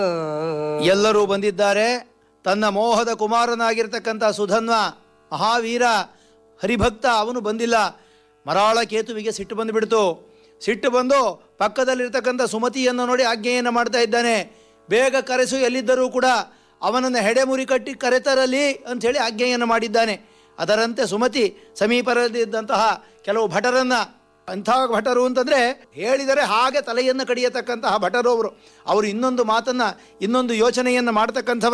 ಎಲ್ಲರೂ ಬಂದಿದ್ದಾರೆ ತನ್ನ ಮೋಹದ ಕುಮಾರನಾಗಿರ್ತಕ್ಕಂಥ ಸುಧನ್ವ ಮಹಾವೀರ ಹರಿಭಕ್ತ ಅವನು ಬಂದಿಲ್ಲ ಮರಾಳ ಕೇತುವಿಗೆ ಸಿಟ್ಟು ಬಂದುಬಿಡ್ತು ಸಿಟ್ಟು ಬಂದು ಪಕ್ಕದಲ್ಲಿರ್ತಕ್ಕಂಥ ಸುಮತಿಯನ್ನು ನೋಡಿ ಆಜ್ಞೆಯನ್ನು ಮಾಡ್ತಾ ಇದ್ದಾನೆ ಬೇಗ ಕರೆಸು ಎಲ್ಲಿದ್ದರೂ ಕೂಡ ಅವನನ್ನು ಹೆಡೆಮುರಿ ಕಟ್ಟಿ ಕರೆತರಲಿ ಅಂಥೇಳಿ ಆಜ್ಞೆಯನ್ನು ಮಾಡಿದ್ದಾನೆ ಅದರಂತೆ ಸುಮತಿ ಸಮೀಪದಲ್ಲಿದ್ದಂತಹ ಕೆಲವು ಭಟರನ್ನ ಅಂಥ ಭಟರು ಅಂತಂದರೆ ಹೇಳಿದರೆ ಹಾಗೆ ತಲೆಯನ್ನು ಕಡಿಯತಕ್ಕಂತಹ ಭಟರು ಅವರು ಅವರು ಇನ್ನೊಂದು ಮಾತನ್ನು ಇನ್ನೊಂದು ಯೋಚನೆಯನ್ನು ಮಾಡ್ತಕ್ಕಂಥವ್ರು